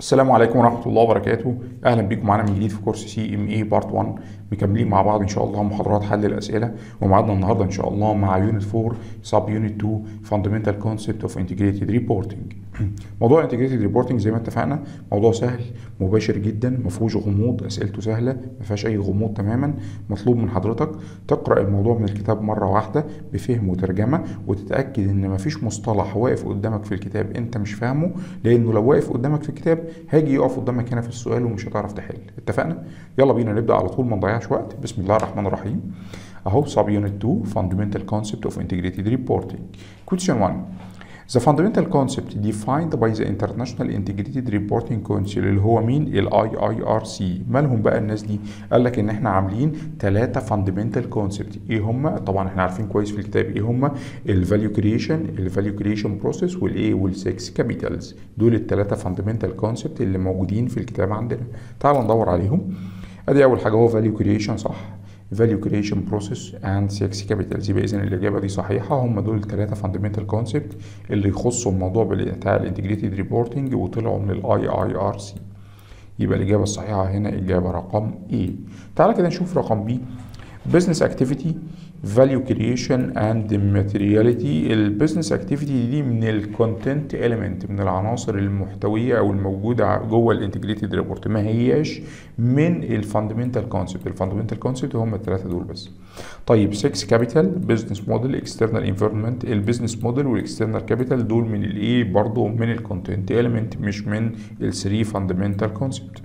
السلام عليكم ورحمة الله وبركاته أهلا بيكم معانا من جديد في كورس سي ام اي بارت 1 مكملين مع بعض إن شاء الله محاضرات حل الأسئلة ومعادنا النهاردة إن شاء الله مع يونت 4 سب يونت 2 فاندمنتال كونسبت اوف انتجريتد ريبورتنج موضوع انتجريتد ريبورتنج زي ما اتفقنا موضوع سهل مباشر جدا ما فيهوش غموض أسئلته سهلة ما فيهاش أي غموض تماما مطلوب من حضرتك تقرأ الموضوع من الكتاب مرة واحدة بفهم وترجمة وتتأكد إن ما فيش مصطلح واقف قدامك في الكتاب أنت مش فاهمه لأنه لو واقف قدامك في الكتاب هاجي يقف قدامك هنا في السؤال ومش هتعرف تحل اتفقنا يلا بينا نبدا على طول ما نضيعش وقت بسم الله الرحمن الرحيم اهو سب يونت 2 fundamental concept of integrated reporting question 1 The fundamental concept defined by the International Integrated Reporting Council اللي هو مين؟ ال IIRC مالهم بقى الناس دي؟ قال لك ان احنا عاملين ثلاثة fundamental concept ايه هم؟ طبعا احنا عارفين كويس في الكتاب ايه هم؟ ال value creation ال value creation process والايه وال 6 capitals دول الثلاثة fundamental concept اللي موجودين في الكتاب عندنا تعال ندور عليهم ادي اول حاجة هو value creation صح value creation process and 6 capitals يبقى اذا الاجابه دي صحيحه هم دول الثلاثه fundamental concept اللي يخصوا الموضوع بتاع الانتجريتد ريبورتنج وطلعوا من الاي اي ار سي يبقى الاجابه الصحيحه هنا اجابه رقم A تعالى كده نشوف رقم B business activity value creation and materiality البيزنس اكتيفيتي دي من الكونتنت element من العناصر المحتويه او الموجوده جوه الانتجريتد ريبورت ما هياش من الفاندمنتال كونسبت الفاندمنتال كونسبت هم الثلاثه دول بس طيب 6 كابيتال بزنس موديل اكسترنال انفيرمنت البيزنس موديل والاكسترنال كابيتال دول من الايه برضه من الكونتنت element مش من الثري فاندمنتال كونسبت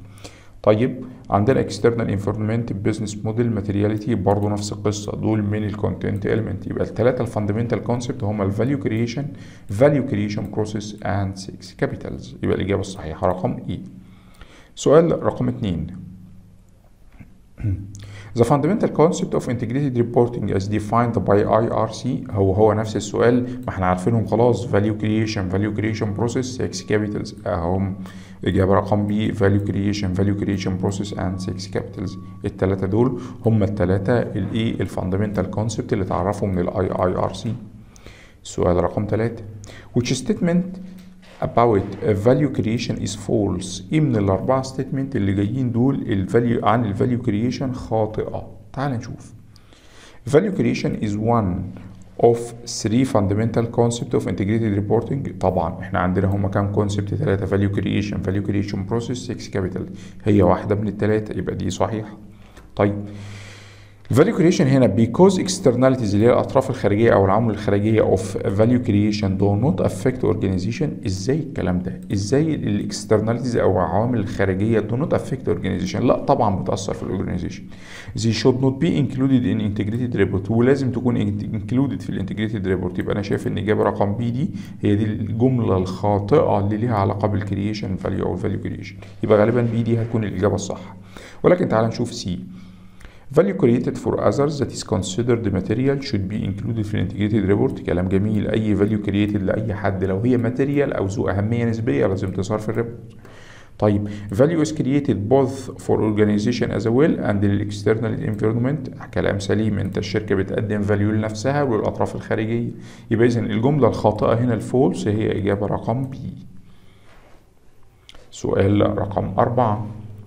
طيب عندنا اكسترنال انفورمنت بزنس موديل ماتيرياليتي برضه نفس القصه دول من الكونتنت element يبقى الثلاثه الفاندمنتال كونسبت هم الفاليو كرييشن فاليو كرييشن بروسيس اند 6 كابيتالز يبقى الاجابه الصحيحه رقم اي سؤال رقم 2 The fundamental concept of integrated reporting as defined by IRC هو هو نفس السؤال ما احنا عارفينهم خلاص value creation value creation process 6 capitals اهم إجابة رقم B value creation value creation process and 6 capitals التلاتة دول هم التلاتة الايه الفاندمنتال كونسبت اللي تعرفوا من الاي اي ار سي السؤال رقم ثلاثة which statement about value creation is false ايه من الاربعه ستيتمنت اللي جايين دول الفاليو عن الفاليو كرييشن خاطئه تعال نشوف value creation is one of three fundamental concept of integrated reporting طبعا احنا عندنا هما كام كونسبت ثلاثه value creation value creation process 6 capital هي واحده من الثلاثه يبقى دي صحيحه طيب الفاليو كريشن هنا because externalities اللي هي الاطراف الخارجيه او العوامل الخارجيه of value creation do not affect organization ازاي الكلام ده ازاي الاكسترناليتيز او العوامل الخارجيه do not affect organization لا طبعا بتاثر في الاورجانيزيشن they should not be included in integrated report ولازم تكون included في الانتجريتد ريبورت يبقى انا شايف ان اجابه رقم بي دي هي دي الجمله الخاطئه اللي ليها علاقه بالكرييشن فاليو او الفاليو كرييشن يبقى غالبا بي دي هتكون الاجابه الصح ولكن تعال نشوف سي value created for others that is considered material should be included في integrated report كلام جميل اي value created لاي حد لو هي material او ذو اهميه نسبيه لازم تظهر في الريبورت طيب value is created both for organization as a well and the external environment كلام سليم انت الشركه بتقدم value لنفسها وللاطراف الخارجيه يبقى اذا الجمله الخاطئه هنا الفولس هي اجابه رقم بي سؤال رقم أربعة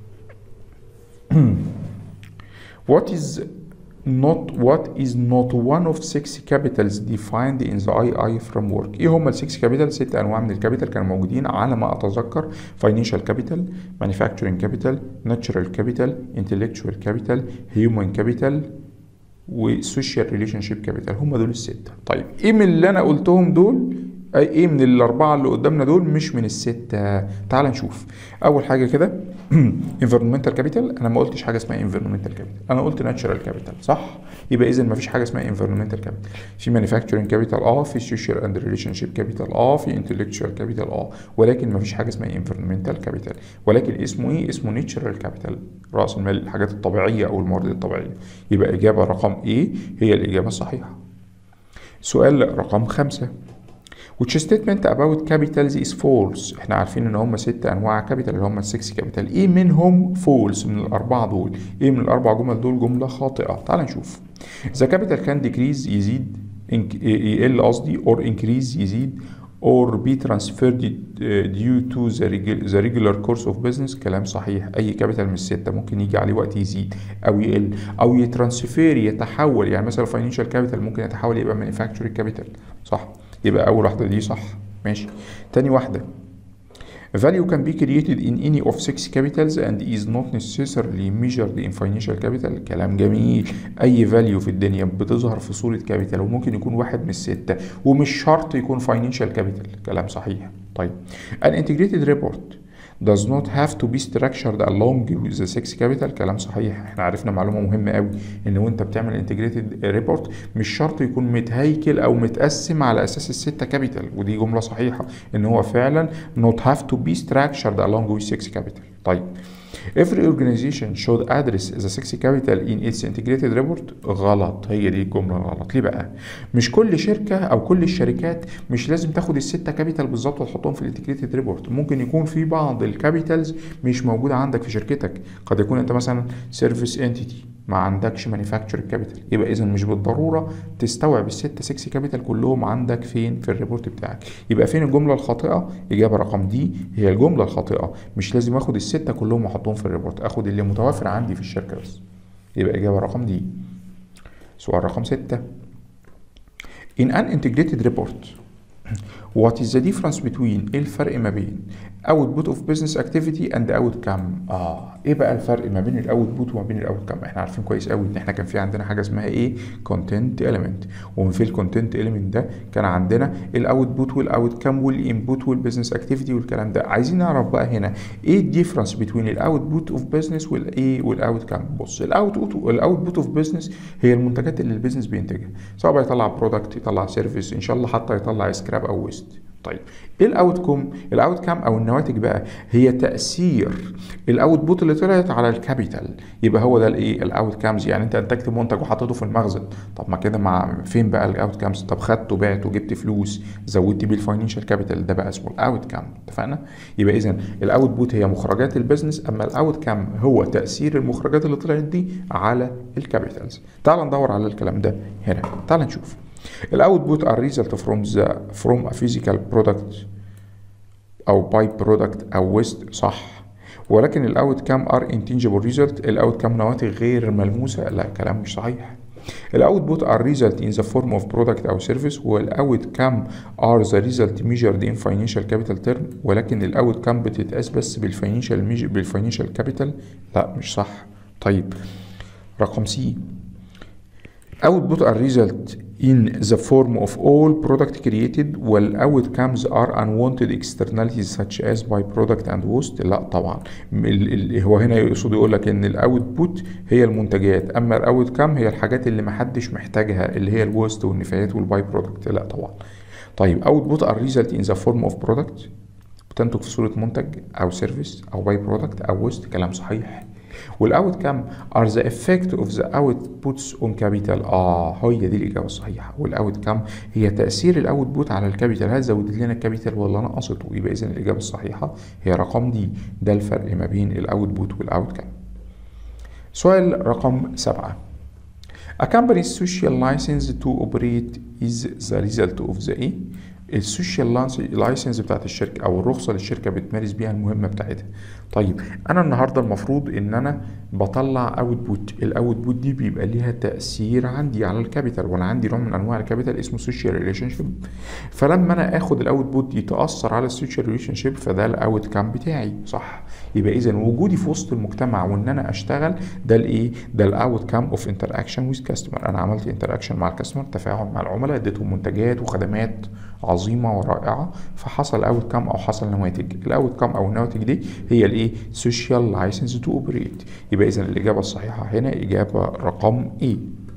What is not what is not one of six capitals defined in the II framework ايه هم السكس كابيتال ست انواع من الكابيتال كانوا موجودين على ما اتذكر financial capital manufacturing capital natural capital intellectual capital human capital وسوشيال ريليشن شيب كابيتال هم دول الستة طيب ايه من اللي انا قلتهم دول اي ايه من الاربعه اللي قدامنا دول مش من السته تعال نشوف اول حاجه كده انفيرمنتال كابيتال انا ما قلتش حاجه اسمها انفيرمنتال كابيتال انا قلت ناتشرال كابيتال صح يبقى اذا ما فيش حاجه اسمها انفيرمنتال كابيتال في مانيفاكتشرنج كابيتال اه في سوشيال اند ريليشن شيب كابيتال اه في انتلكتشوال كابيتال اه ولكن ما فيش حاجه اسمها انفيرمنتال كابيتال ولكن اسمه ايه اسمه ناتشرال كابيتال راس المال الحاجات الطبيعيه او الموارد الطبيعيه يبقى اجابه رقم ايه هي الاجابه الصحيحه سؤال رقم خمسة which statement about capitals is false احنا عارفين ان هم ست انواع كابيتال اللي هم السكس كابيتال ايه منهم false من الاربعه دول ايه من الاربع جمل دول جمله خاطئه تعال نشوف the capital can decrease يزيد يقل قصدي or increase يزيد or be transferred due to the regu- the regular course of business كلام صحيح اي كابيتال من الستة ممكن يجي عليه وقت يزيد او يقل او يترانسفير يتحول يعني مثلا فاينانشال كابيتال ممكن يتحول يبقى مانيفاكتشرنج كابيتال صح يبقى اول واحدة دي صح ماشي تاني واحدة Value can be created in any of six capitals and is not necessarily measured in financial capital كلام جميل أي value في الدنيا بتظهر في صورة capital وممكن يكون واحد من الستة ومش شرط يكون financial capital كلام صحيح طيب An integrated report does not have to be structured along with the six capital كلام صحيح احنا عرفنا معلومة مهمة قوي ان وانت بتعمل integrated report مش شرط يكون متهيكل او متقسم على اساس الستة capital ودي جملة صحيحة ان هو فعلا not have to be structured along with six capital طيب Every organization should address the six capital in its integrated report غلط هي دي الجملة غلط ليه بقى؟ مش كل شركة أو كل الشركات مش لازم تاخد الستة كابيتال بالظبط وتحطهم في الانتجريتد ريبورت ممكن يكون في بعض الكابيتالز مش موجودة عندك في شركتك قد يكون أنت مثلا سيرفيس انتيتي ما عندكش مانيفاكتشر كابيتال يبقى اذا مش بالضروره تستوعب الستة 6 كابيتال كلهم عندك فين في الريبورت بتاعك يبقى فين الجمله الخاطئه اجابه رقم دي هي الجمله الخاطئه مش لازم اخد الستة كلهم واحطهم في الريبورت اخد اللي متوافر عندي في الشركه بس يبقى اجابه رقم دي سؤال رقم ستة in an integrated report What is the difference between ايه الفرق ما بين output of business activity and outcome اه ايه بقى الفرق ما بين الاوتبوت وما بين الاوتكم احنا عارفين كويس قوي ان احنا كان في عندنا حاجه اسمها ايه content element ومن في الكونتنت element ده كان عندنا الاوتبوت والاوتكم والانبوت والبيزنس اكتيفيتي والكلام ده عايزين نعرف بقى هنا ايه الديفرنس بين الاوتبوت اوف بزنس والايه والاوتكم بص الاوتبوت الاوتبوت اوف بزنس هي المنتجات اللي البيزنس بينتجها سواء بقى يطلع برودكت يطلع سيرفيس ان شاء الله حتى يطلع سكراب او ويست طيب ايه الاوتكم الاوتكم او النواتج بقى هي تاثير الاوتبوت اللي طلعت على الكابيتال يبقى هو ده الايه الاوتكمز يعني انت انتجت منتج وحطيته في المخزن طب ما كده مع فين بقى الاوتكمز طب خدته بعته جبت فلوس زودت بيه الفاينانشال كابيتال ده بقى اسمه الاوتكم اتفقنا يبقى اذا الاوتبوت هي مخرجات البيزنس اما الاوتكم هو تاثير المخرجات اللي طلعت دي على الكابيتالز تعال ندور على الكلام ده هنا تعال نشوف الاوتبوت are result from the from a physical product او باي برودكت او ويست صح ولكن الاوت كام ار intangible result الاوت كام نواتج غير ملموسه لا كلام مش صحيح الاوتبوت ار result in the form of product او service والاوت كام ار the result measured in financial capital term ولكن الاوت كام بتتقاس بس بالفاينانشال بالفاينانشال كابيتال لا مش صح طيب رقم سي output are result in the form of all product created وال outcomes are unwanted externalities such as by product and waste لا طبعا ال ال هو هنا يقصد يقول لك ان الاوتبوت هي المنتجات اما الاوتكم هي الحاجات اللي محدش محتاجها اللي هي الوست والنفايات والباي برودكت لا طبعا طيب output are result in the form of product بتنتج في صورة منتج أو سيرفيس أو باي برودكت أو ويست كلام صحيح والاوت كام ار ذا افكت اوف ذا اوتبوتس اون كابيتال اه هي دي الاجابه الصحيحه والاوت كام هي تاثير الاوت بوت على الكابيتال هل زودت لنا الكابيتال ولا نقصته يبقى اذا الاجابه الصحيحه هي رقم دي ده الفرق ما بين الاوت بوت والاوت كام سؤال رقم سبعة A company's social license to operate is the result of the A السوشيال لايسنس بتاعت الشركه او الرخصه للشركه بتمارس بيها المهمه بتاعتها طيب انا النهارده المفروض ان انا بطلع اوتبوت الاوتبوت دي بيبقى ليها تاثير عندي على الكابيتال وانا عندي نوع من انواع الكابيتال اسمه سوشيال ريليشن شيب فلما انا اخد الاوتبوت دي تاثر على السوشيال ريليشن شيب فده الاوت كام بتاعي صح يبقى اذا وجودي في وسط المجتمع وان انا اشتغل ده الايه ده الاوت كام اوف انتر اكشن ويز كاستمر انا عملت انتر اكشن مع الكاستمر تفاعل مع العملاء اديتهم منتجات وخدمات عظيمه ورائعه فحصل اوت كام او حصل نواتج الاوت كام او النواتج دي هي الايه سوشيال لايسنس تو اوبريت يبقى اذا الاجابه الصحيحه هنا اجابه رقم ايه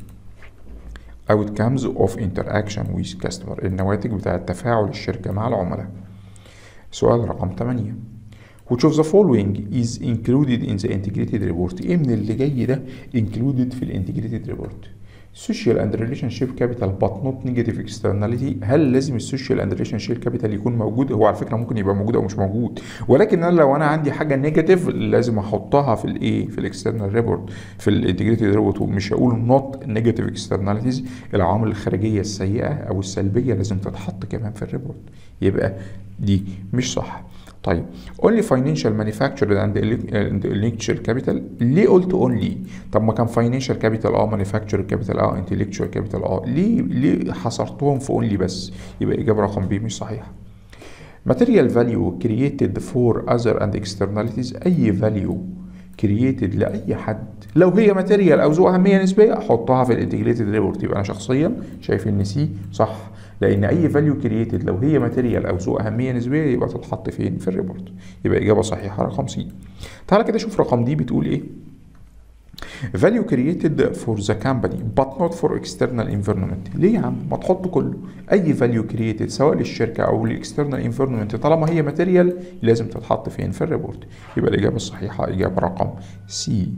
outcomes of interaction with customer النواتج بتاعة تفاعل الشركة مع العملاء سؤال رقم 8 which of the following is included in the integrated report ايه من اللي جاي ده included في الانتجريتد report social and relationship capital but not negative externality هل لازم السوشيال اند relationship كابيتال يكون موجود هو على فكره ممكن يبقى موجود او مش موجود ولكن انا لو انا عندي حاجه نيجاتيف لازم احطها في الايه في الاكسترنال ريبورت في الانتجريتد ريبورت ومش هقول نوت نيجاتيف اكسترناليتيز العوامل الخارجيه السيئه او السلبيه لازم تتحط كمان في الريبورت يبقى دي مش صح طيب only financial manufactured and intellectual capital ليه قلت only طب ما كان financial capital اه manufactured capital اه intellectual capital اه ليه ليه حصرتهم في only بس يبقى اجابه رقم بي مش صحيحه material value created for other and externalities اي value created لاي حد لو هي ماتيريال او ذو اهميه نسبيه احطها في الانتجريتد ريبورت يبقى انا شخصيا شايف ان سي صح لان اي فاليو كرييتد لو هي ماتيريال او ذو اهميه نسبيه يبقى تتحط فين في الريبورت يبقى اجابه صحيحه رقم سي تعالى كده شوف رقم دي بتقول ايه value created for the company but not for external environment ليه يا عم ما تحط كله اي value created سواء للشركه او للاكسترنال environment طالما هي ماتيريال لازم تتحط فين في الريبورت يبقى الاجابه الصحيحه اجابه رقم سي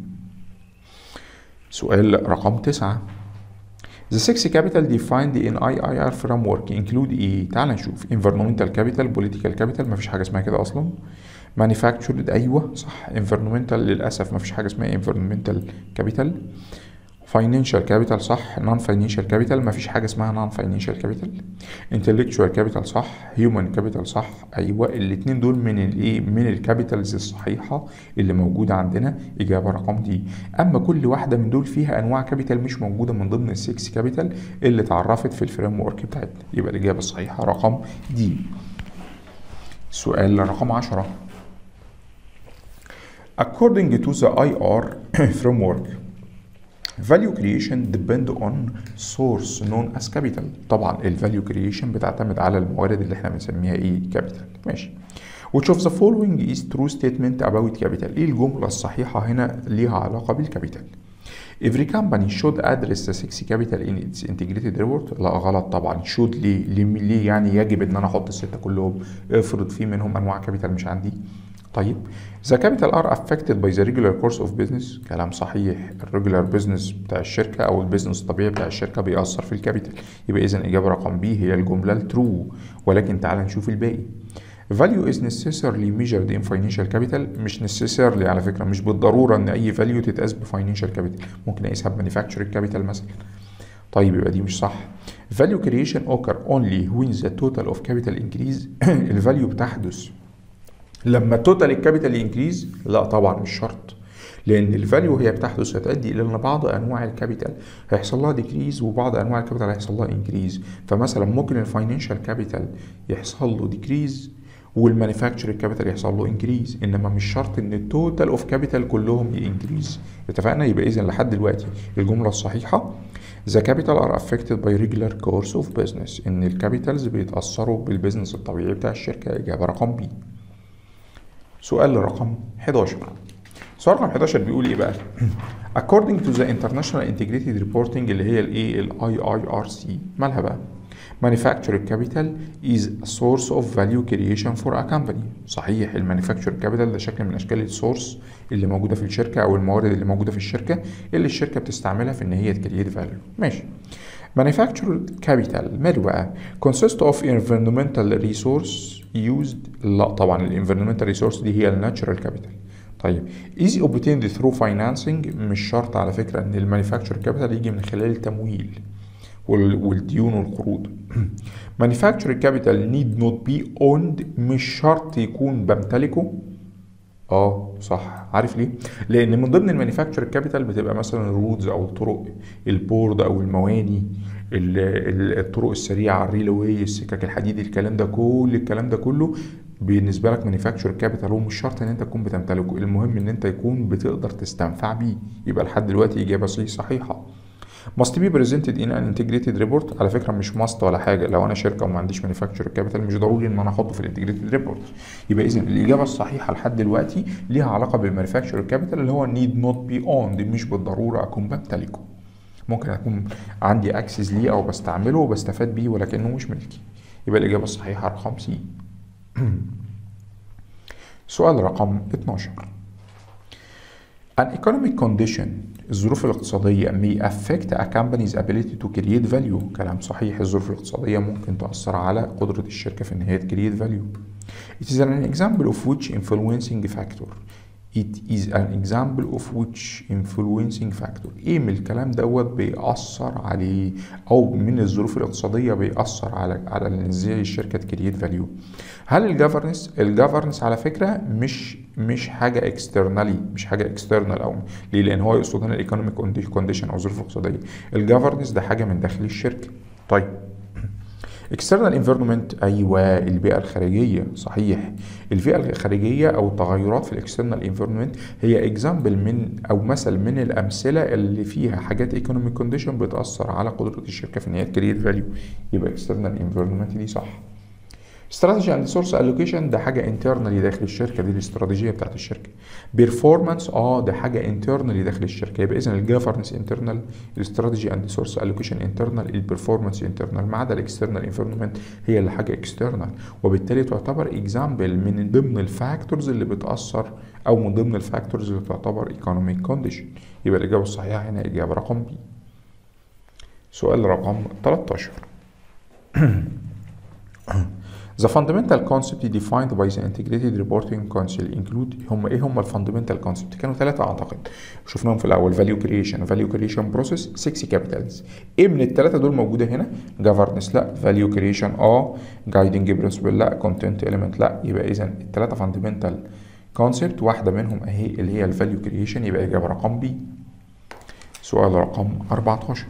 سؤال رقم تسعة The six capital defined in IIR framework include ايه؟ تعال نشوف environmental capital political capital مفيش حاجة اسمها كده أصلا manufactured أيوه صح environmental للأسف مفيش حاجة اسمها environmental capital financial capital صح non financial capital مفيش حاجة اسمها non financial capital intellectual capital صح human capital صح أيوه الاتنين دول من الايه من الكابيتالز الصحيحة اللي موجودة عندنا إجابة رقم دي أما كل واحدة من دول فيها أنواع كابيتال مش موجودة من ضمن السكس كابيتال اللي اتعرفت في الفريم ورك بتاعتنا يبقى الإجابة الصحيحة رقم دي سؤال رقم 10 According to the IR framework value creation depend on source known as capital طبعا الفاليو كرييشن بتعتمد على الموارد اللي احنا بنسميها ايه capital ماشي which of the following is true statement about capital ايه الجملة الصحيحة هنا ليها علاقة بالكابيتال Every company should address the six capital in its integrated report لا غلط طبعا should ليه ليه, ليه يعني يجب ان انا احط الستة كلهم افرض في منهم انواع كابيتال مش عندي طيب the capital are affected by the regular course of business كلام صحيح الريجولار بزنس بتاع الشركة أو البيزنس الطبيعي بتاع الشركة بيأثر في الكابيتال يبقى إذا إجابة رقم بي هي الجملة الترو ولكن تعال نشوف الباقي value is necessarily measured in financial capital مش necessarily على فكرة مش بالضرورة إن أي value تتقاس بفاينانشال capital ممكن أقيسها بمانيفاكتشرنج capital مثلا طيب يبقى دي مش صح value creation occur only when the total of capital increase الفاليو بتحدث لما توتال الكابيتال انكريز لا طبعا مش شرط لان الفاليو هي بتحدث هتؤدي الى ان بعض انواع الكابيتال هيحصل لها ديكريز وبعض انواع الكابيتال هيحصل لها انكريز فمثلا ممكن الفاينانشال كابيتال يحصل له ديكريز والمانيفاكتشر كابيتال يحصل له انكريز انما مش شرط ان التوتال اوف كابيتال كلهم ينكريز اتفقنا يبقى اذا لحد دلوقتي الجمله الصحيحه The capital are affected by regular course of business ان الكابيتالز بيتاثروا بالبيزنس الطبيعي بتاع الشركه اجابه رقم بي سؤال رقم 11 سؤال رقم 11 بيقول ايه بقى according to the international integrated reporting اللي هي الايه الاي اي ار سي مالها بقى manufacturing capital is a source of value creation for a company صحيح المانيفاكتشر كابيتال ده شكل من اشكال السورس اللي موجوده في الشركه او الموارد اللي موجوده في الشركه اللي الشركه بتستعملها في ان هي تكريت فاليو ماشي manufactured capital ماله بقى consist of environmental resource used لا طبعا الانفيرمنتال ريسورس دي هي الناتشرال كابيتال طيب easy obtained through financing مش شرط على فكره ان المانيفاكتشر كابيتال يجي من خلال التمويل والديون والقروض manufacturing capital need not be owned مش شرط يكون بمتلكه اه صح عارف ليه؟ لان من ضمن المانيفاكتشر كابيتال بتبقى مثلا الرودز او الطرق البورد او المواني الطرق السريعه الريلوي السكك الحديد الكلام ده كل الكلام ده كله بالنسبه لك مانيفاكتشر كابيتال هو مش شرط ان انت تكون بتمتلكه المهم ان انت يكون بتقدر تستنفع بيه يبقى لحد دلوقتي اجابه سي صحيحه must be presented in an integrated report على فكره مش must ولا حاجه لو انا شركه وما عنديش مانيفاكتشر كابيتال مش ضروري ان انا احطه في الانتجريتد ريبورت يبقى اذا الاجابه الصحيحه لحد دلوقتي ليها علاقه بالمانيفاكتشر كابيتال اللي هو need not be owned مش بالضروره اكون بمتلكه ممكن اكون عندي اكسس ليه او بستعمله وبستفاد بيه ولكنه مش ملكي يبقى الاجابه الصحيحه رقم سي سؤال رقم 12 An economic condition الظروف الاقتصادية may affect a company's ability to create value كلام صحيح الظروف الاقتصادية ممكن تأثر على قدرة الشركة في إن هي create value It is an example of which influencing factor It is an example of which influencing factor ايه من الكلام دوت بيأثر عليه او من الظروف الاقتصادية بيأثر على على ان ازاي الشركة تكريت فاليو هل الجفرنس الجفرنس على فكرة مش مش حاجة اكسترنالي مش حاجة اكسترنال او ليه لان هو يقصد هنا الايكونوميك كونديشن او الظروف الاقتصادية الجفرنس ده حاجة من داخل الشركة طيب external environment ايوه البيئه الخارجيه صحيح البيئه الخارجيه او التغيرات في الاكسترنال انفيرمنت هي اكزامبل من او مثل من الامثله اللي فيها حاجات ايكونوميك كونديشن بتاثر على قدره الشركه في ان هي تكريت فاليو يبقى external environment دي صح استراتيجي اند سورس الوكيشن ده حاجه انترنالي داخل الشركه دي الاستراتيجيه بتاعت الشركه بيرفورمانس اه ده حاجه انترنالي داخل الشركه يبقى اذا الجفرنس انترنال الاستراتيجي اند سورس الوكيشن انترنال البرفورمانس انترنال ما عدا الاكسترنال انفيرمنت هي اللي حاجه اكسترنال وبالتالي تعتبر اكزامبل من ضمن الفاكتورز اللي بتاثر او من ضمن الفاكتورز اللي تعتبر ايكونوميك كونديشن يبقى الاجابه الصحيحه هنا اجابه رقم بي سؤال رقم 13 The fundamental concept defined by the Integrated Reporting Council include هم ايه هم الفاندمنتال كونسبت كانوا ثلاثة اعتقد شفناهم في الاول value creation value creation process 6 capitals ايه من الثلاثة دول موجودة هنا governance لا value creation اه guiding principle لا content element لا يبقى اذا الثلاثة فاندمنتال كونسبت واحدة منهم اهي اللي هي الفاليو كريشن يبقى اجابة رقم بي سؤال رقم 14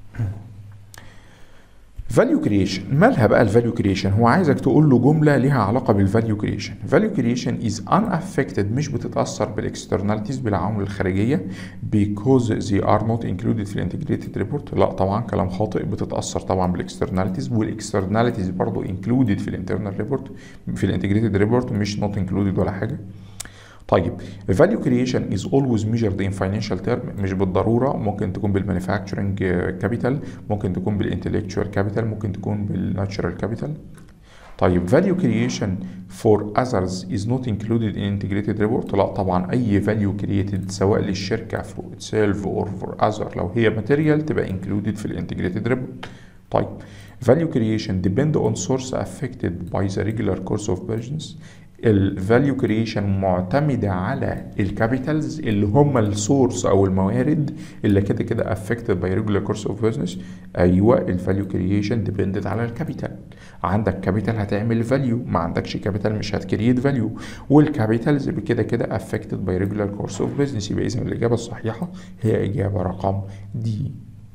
فاليو كريشن مالها بقى الفاليو كريشن هو عايزك تقول له جمله ليها علاقه بالفاليو كريشن فاليو كريشن از ان افكتد مش بتتاثر بالاكسترناليتيز بالعوامل الخارجيه because they are not included في الانتجريتد ريبورت لا طبعا كلام خاطئ بتتاثر طبعا بالاكسترناليتيز والاكسترناليتيز برضه included في الانترنال ريبورت في الانتجريتد ريبورت مش not included ولا حاجه طيب الفاليو كريشن از اولويز ميجرد ان فاينانشال تيرم مش بالضروره ممكن تكون بالمانيفاكتشرنج كابيتال ممكن تكون بالانتلكتشوال كابيتال ممكن تكون بالناتشرال كابيتال طيب value creation for others is not included in integrated report لا طبعا اي value created سواء للشركه for itself or for other لو هي material تبقى included في الانتجريتد report طيب value creation depend on source affected by the regular course of business الفاليو كريشن معتمدة على الكابيتالز اللي هم السورس او الموارد اللي كده كده affected by regular course of business ايوه الفاليو كريشن ديبندت على الكابيتال عندك كابيتال هتعمل فاليو ما عندكش كابيتال مش هتكريت فاليو والكابيتالز كده كده affected by regular course of business يبقى اذا الاجابة الصحيحة هي اجابة رقم دي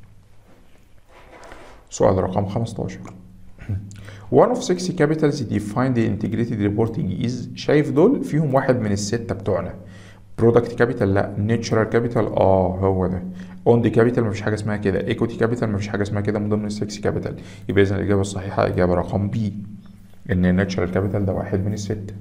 سؤال رقم 15 One of six capitals defined in integrated reporting is شايف دول فيهم واحد من الستة بتوعنا برودكت كابيتال لا نيتشرال كابيتال اه هو ده اوند كابيتال مفيش حاجه اسمها كده ايكوتي كابيتال مفيش حاجه اسمها كده من ضمن السكس كابيتال يبقى اذا الاجابه الصحيحه اجابه رقم بي ان الناتشرال كابيتال ده واحد من الستة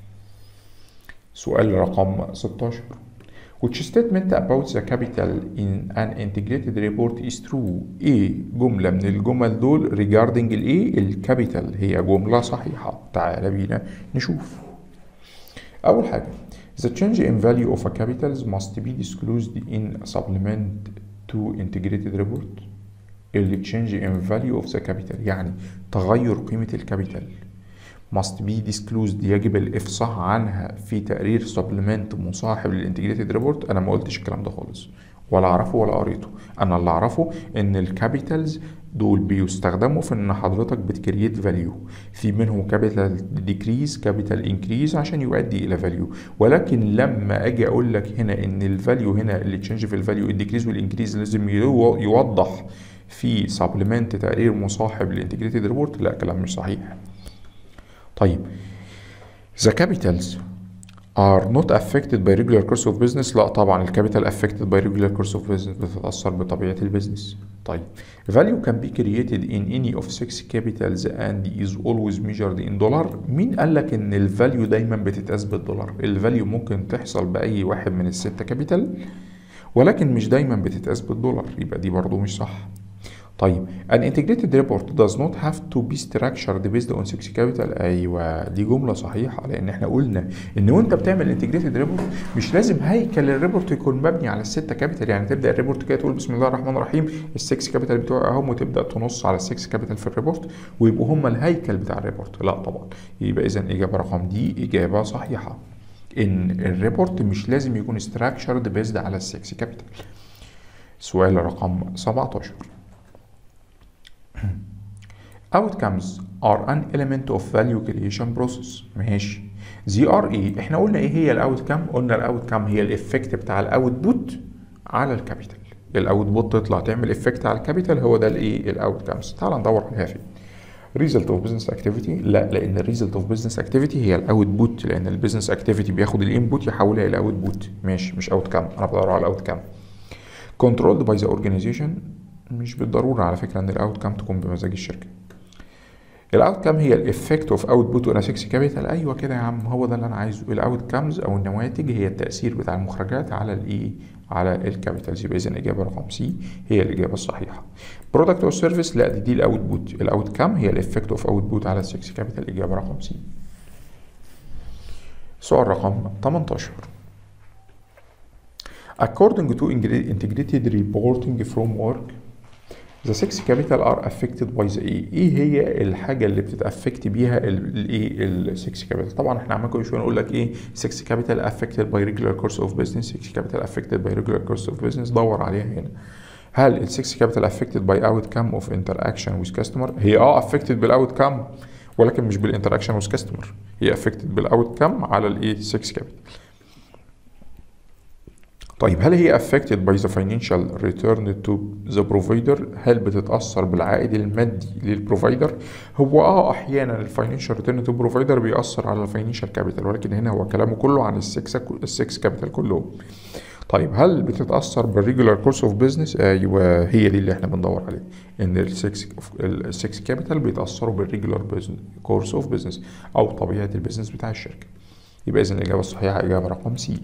سؤال رقم 16 which statement about the capital in an integrated report is true ايه جملة من الجمل دول regarding الايه الكابيتال هي جملة صحيحة تعال بينا نشوف أول حاجة the change in value of a capital must be disclosed in supplement to integrated report ال change in value of the capital يعني تغير قيمة الكابيتال must be disclosed يجب الافصاح عنها في تقرير سبلمنت مصاحب للانتجريتد ريبورت انا ما قلتش الكلام ده خالص ولا اعرفه ولا قريته انا اللي اعرفه ان الكابيتالز دول بيستخدموا في ان حضرتك بتكريت فاليو في منهم كابيتال ديكريز كابيتال انكريز عشان يؤدي الى فاليو ولكن لما اجي اقول لك هنا ان الفاليو هنا اللي تشينج في الفاليو الديكريز والانكريز لازم يوضح في سبلمنت تقرير مصاحب للانتجريتد ريبورت لا كلام مش صحيح طيب the capitals are not affected by regular course of business لا طبعا الكابيتال affected by regular course of business بتتأثر بطبيعة البيزنس طيب value can be created in any of six capitals and is always measured in dollar مين قال لك ان الفاليو دايما بتتقاس بالدولار الفاليو ممكن تحصل بأي واحد من الستة كابيتال ولكن مش دايما بتتقاس بالدولار يبقى دي برضو مش صح طيب an integrated report does not have to be structured based on 6 capital ايوه دي جمله صحيحه لان احنا قلنا ان وانت بتعمل integrated report مش لازم هيكل الريبورت يكون مبني على الستة كابيتال يعني تبدا الريبورت كده تقول بسم الله الرحمن الرحيم السكس كابيتال بتوعي اهم وتبدا تنص على السكس كابيتال في الريبورت ويبقوا هم الهيكل بتاع الريبورت لا طبعا يبقى اذا اجابه رقم دي اجابه صحيحه ان الريبورت مش لازم يكون structured بيزد على السكس كابيتال سؤال رقم 17 outcomes are an element of value creation process ماشي زي ار ايه احنا قلنا ايه هي الاوتكم قلنا الاوتكم هي الافكت بتاع الاوتبوت على الكابيتال الاوتبوت تطلع تعمل افكت على الكابيتال هو ده الايه الاوتكمز تعال ندور عليها فين result of business activity لا لان الريزلت اوف business activity هي الاوتبوت لان البيزنس اكتيفيتي بياخد الانبوت يحولها الى اوتبوت ماشي مش اوتكم انا بدور على الاوتكم controlled by the organization مش بالضروره على فكره ان الاوتكم تكون بمزاج الشركه الاوت كام هي الافكت اوف اوتبوت اون 6 كابيتال ايوه كده يا عم هو ده اللي انا عايزه الاوت كامز او النواتج هي التاثير بتاع المخرجات على الايه على الكابيتالز يبقى اذا الاجابه رقم سي هي الاجابه الصحيحه برودكت او سيرفيس لا دي, دي الاوتبوت الاوت كام هي الافكت اوف اوتبوت على 6 كابيتال اجابه رقم سي سؤال رقم 18 According to integrated reporting framework The six capital are affected by the ايه؟ ايه هي الحاجة اللي بتتأفكت بيها الايه ال 6 capital؟ طبعا احنا عمال كل شوية نقول لك ايه 6 capital affected by regular course of business 6 capital affected by regular course of business دور عليها هنا. هل ال 6 capital affected by outcome of interaction with customer؟ هي اه affected بالاوتكم ولكن مش بالانتراكشن with customer هي affected بالاوتكم على الايه 6 capital. طيب هل هي affected by the financial return to the provider هل بتتأثر بالعائد المادي للبروفايدر هو اه احيانا الفاينانشال ريتيرن تو بروفايدر بيأثر على الفاينانشال كابيتال ولكن هنا هو كلامه كله عن السكس السكس كابيتال كلهم طيب هل بتتاثر بالريجولار كورس اوف بزنس ايوه هي دي اللي احنا بندور عليه ان السكس السكس كابيتال بيتاثروا بالريجولار كورس اوف بزنس او طبيعه البزنس بتاع الشركه يبقى اذا الاجابه الصحيحه اجابه رقم سي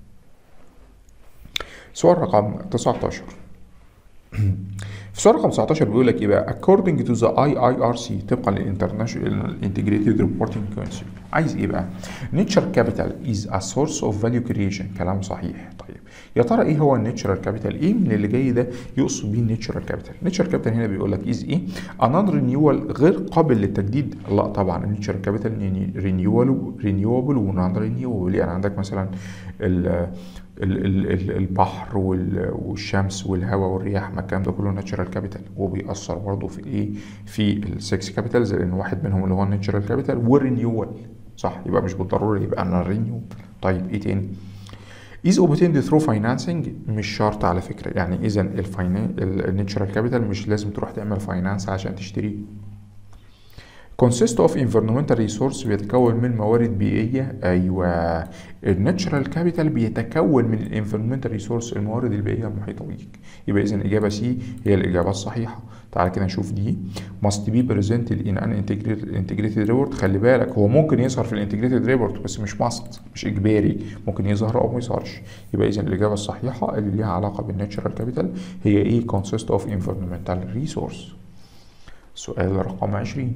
سؤال رقم 19 في سؤال رقم 19 بيقول لك ايه بقى according to the IIRC طبقا للانترناشونال integrated reporting council عايز ايه بقى nature capital is a source of value creation كلام صحيح طيب يا ترى ايه هو الناتشرال كابيتال ايه من اللي جاي ده يقصد بيه الناتشرال كابيتال الناتشرال كابيتال هنا بيقول لك از ايه انون رينيوال غير قابل للتجديد لا طبعا الناتشرال كابيتال يعني رينيوال رينيوبل ونون رينيوبل يعني عندك مثلا ال البحر والشمس والهواء والرياح ما الكلام ده كله ناتشرال كابيتال وبيأثر برضه في الايه في السكس كابيتالز لان واحد منهم اللي هو الناتشرال كابيتال والرينيوال صح يبقى مش بالضروره يبقى انا رينيو طيب ايه تاني is obtained through financing مش شرط على فكره يعني اذا الناتشرال كابيتال مش لازم تروح تعمل فاينانس عشان تشتريه consist of environmental resource بيتكون من موارد بيئية أيوة الناتشرال كابيتال بيتكون من الانفيرمنتال ريسورس الموارد البيئية المحيطة بيك يبقى إذا الإجابة سي هي الإجابة الصحيحة تعال كده نشوف دي must be presented in an integrated, integrated report خلي بالك هو ممكن يظهر في الانتجريتد ريبورت بس مش must مش إجباري ممكن يظهر أو ما يظهرش يبقى إذا الإجابة الصحيحة اللي ليها علاقة بالناتشرال كابيتال هي إيه consist of environmental resource سؤال رقم 20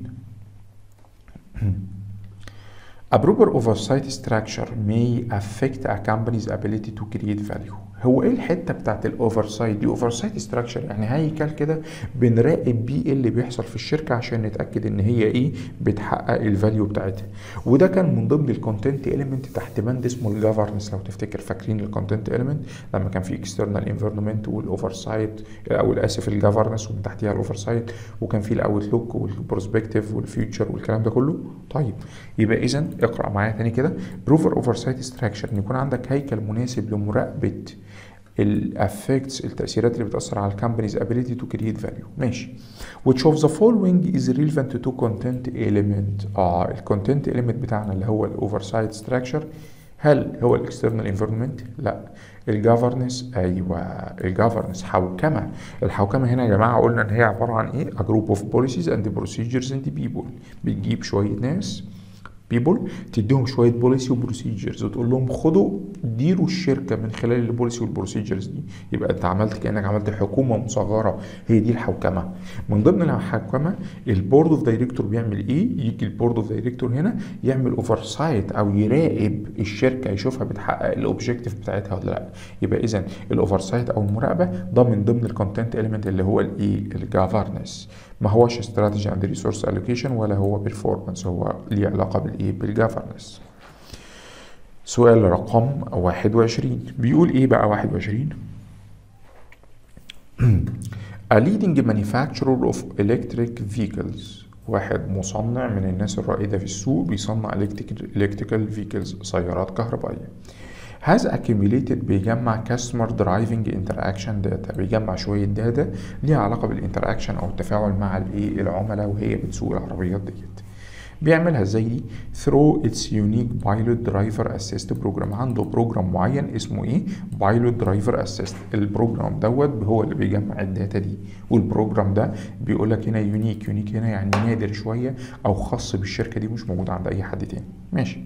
A proper oversight structure may affect a company's ability to create value. هو ايه الحته بتاعت الاوفرسايت دي اوفرسايت ستراكشر يعني هيكل كده بنراقب بيه ايه اللي بيحصل في الشركه عشان نتاكد ان هي ايه بتحقق الفاليو بتاعتها وده كان من ضمن الكونتنت اليمنت تحت بند اسمه الجفرنس لو تفتكر فاكرين الكونتنت اليمنت لما كان في اكسترنال انفيرمنت والاوفرسايت او اسف الجفرنس ومن تحتها الاوفرسايت وكان في الاوتلوك والبروسبكتيف والفيوتشر والكلام ده كله طيب يبقى اذا اقرا معايا تاني كده بروفر اوفرسايت ستراكشر ان يكون عندك هيكل مناسب لمراقبه الافكتس التاثيرات اللي بتاثر على الكامبانيز ability to create value ماشي which of the following is relevant to content element اه الكونتنت element بتاعنا اللي هو الاوفرسايت ستراكشر هل هو الاكسترنال انفيرمنت لا الجفرنس ايوه الجفرنس حوكمه الحوكمه هنا يا جماعه قلنا ان هي عباره عن ايه a group of policies and procedures and people بتجيب شويه ناس بيبول تديهم شويه بوليسي وبروسيجرز وتقول لهم خدوا ديروا الشركه من خلال البوليسي والبروسيجرز دي يبقى انت عملت كانك عملت حكومه مصغره هي دي الحوكمه من ضمن الحوكمه البورد اوف دايركتور بيعمل ايه يجي البورد اوف دايركتور هنا يعمل اوفر سايت او يراقب الشركه يشوفها بتحقق الاوبجيكتيف بتاعتها ولا لا يبقى اذا الاوفر سايت او المراقبه ده من ضمن الكونتنت اليمنت اللي هو الايه الجافرنس ما هوش استراتيجي اند ريسورس الوكيشن ولا هو بيرفورمانس هو ليه علاقه بالايه بالجافرنس سؤال رقم 21 بيقول ايه بقى 21 A leading manufacturer of electric vehicles واحد مصنع من الناس الرائدة في السوق بيصنع electrical vehicles سيارات كهربائية has accumulated بيجمع customer driving interaction data بيجمع شوية داتا ليها علاقة بالانتراكشن أو التفاعل مع الإيه العملاء وهي بتسوق العربيات ديت بيعملها ازاي دي through its unique pilot driver assist program عنده بروجرام معين اسمه ايه pilot driver assist البروجرام دوت هو اللي بيجمع الداتا دي والبروجرام ده بيقول لك هنا يونيك يونيك هنا يعني نادر شويه او خاص بالشركه دي مش موجود عند اي حد تاني ماشي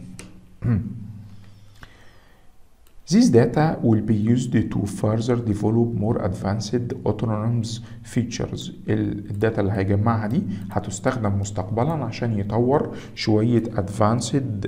This data will be used to further develop more advanced autonomous features. الداتا اللي هيجمعها دي هتستخدم مستقبلا عشان يطور شوية advanced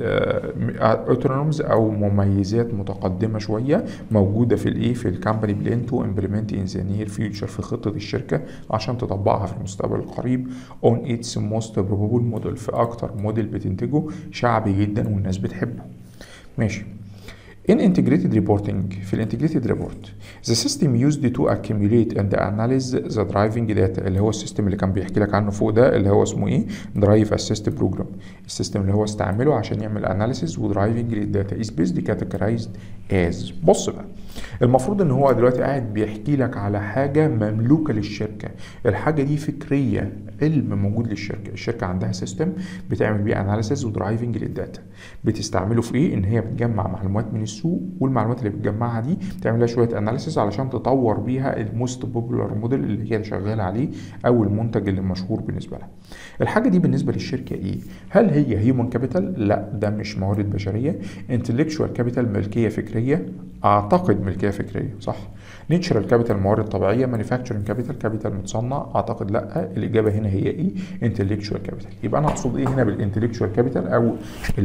autonomous أو مميزات متقدمة شوية موجودة في الإيه في الكامباني بلان تو implement in the near future في خطة الشركة عشان تطبقها في المستقبل القريب on its most probable model في أكتر موديل بتنتجه شعبي جدا والناس بتحبه. ماشي. In integrated reporting في الانتجريتد ريبورت the system used to accumulate and analyze the driving data اللي هو السيستم اللي كان بيحكي لك عنه فوق ده اللي هو اسمه ايه drive assist program السيستم اللي هو استعمله عشان يعمل analysis ودرايفنج للداتا is based categorized as بص بقى المفروض ان هو دلوقتي قاعد بيحكي لك على حاجه مملوكه للشركه الحاجه دي فكريه علم موجود للشركه الشركه عندها سيستم بتعمل بيه اناليسيز ودرايفنج للداتا بتستعمله في ايه ان هي بتجمع معلومات من السوق والمعلومات اللي بتجمعها دي بتعمل لها شويه اناليسيز علشان تطور بيها الموست بوبولار موديل اللي هي شغاله عليه او المنتج اللي مشهور بالنسبه لها الحاجه دي بالنسبه للشركه ايه هل هي هيومن كابيتال لا ده مش موارد بشريه انتلكشوال كابيتال ملكيه فكريه اعتقد ملكيه فكريه صح نيتشرال كابيتال موارد طبيعيه مانيفاكتشرنج كابيتال كابيتال متصنع اعتقد لا الاجابه هنا هي ايه انتلكشوال كابيتال يبقى انا اقصد ايه هنا بالانتلكشوال كابيتال او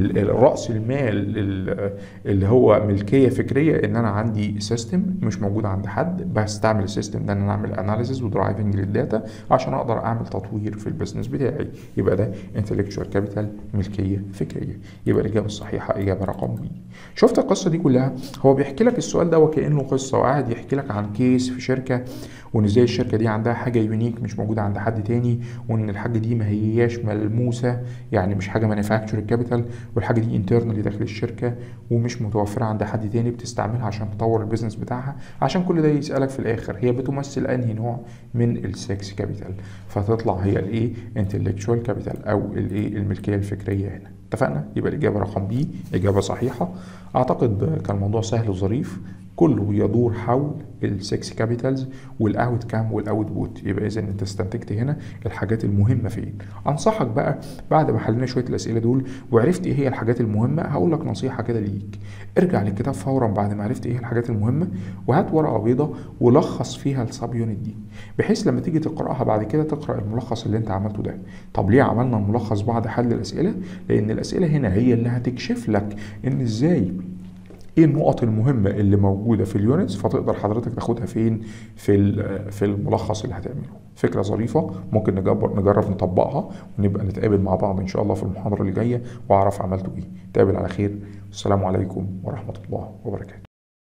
راس المال اللي هو ملكيه فكريه ان انا عندي سيستم مش موجود عند حد بستعمل السيستم ده ان انا اعمل اناليسيز ودرايفنج للداتا عشان اقدر اعمل تطوير في البيزنس بتاعي يبقى ده انتلكشوال كابيتال ملكيه فكريه يبقى الاجابه الصحيحه اجابه رقم بي شفت القصه دي كلها هو بيحكي لك السؤال ده وكانه قصه وقاعد يحكي لك عن كيس في شركه وان ازاي الشركه دي عندها حاجه يونيك مش موجوده عند حد تاني وان الحاجه دي ما هياش ملموسه يعني مش حاجه مانيفاكتشر كابيتال والحاجه دي انترنالي داخل الشركه ومش متوفره عند حد تاني بتستعملها عشان تطور البيزنس بتاعها عشان كل ده يسالك في الاخر هي بتمثل انهي نوع من السكس كابيتال فتطلع هي الايه انتلكشوال كابيتال او الايه الملكيه الفكريه هنا اتفقنا يبقى الاجابه رقم بي اجابه صحيحه اعتقد كان الموضوع سهل وظريف كله يدور حول السكس كابيتالز والاوت كام والاوت بوت يبقى اذا انت استنتجت هنا الحاجات المهمه فين انصحك بقى بعد ما حلينا شويه الاسئله دول وعرفت ايه هي الحاجات المهمه هقول لك نصيحه كده ليك ارجع للكتاب فورا بعد ما عرفت ايه الحاجات المهمه وهات ورقه بيضاء ولخص فيها السب يونت دي بحيث لما تيجي تقراها بعد كده تقرا الملخص اللي انت عملته ده طب ليه عملنا الملخص بعد حل الاسئله لان الاسئله هنا هي اللي هتكشف لك ان ازاي ايه النقط المهمه اللي موجوده في اليونتس فتقدر حضرتك تاخدها فين في في الملخص اللي هتعمله فكره ظريفه ممكن نجرب نجرب نطبقها ونبقى نتقابل مع بعض ان شاء الله في المحاضره اللي جايه واعرف عملته ايه نتقابل على خير السلام عليكم ورحمه الله وبركاته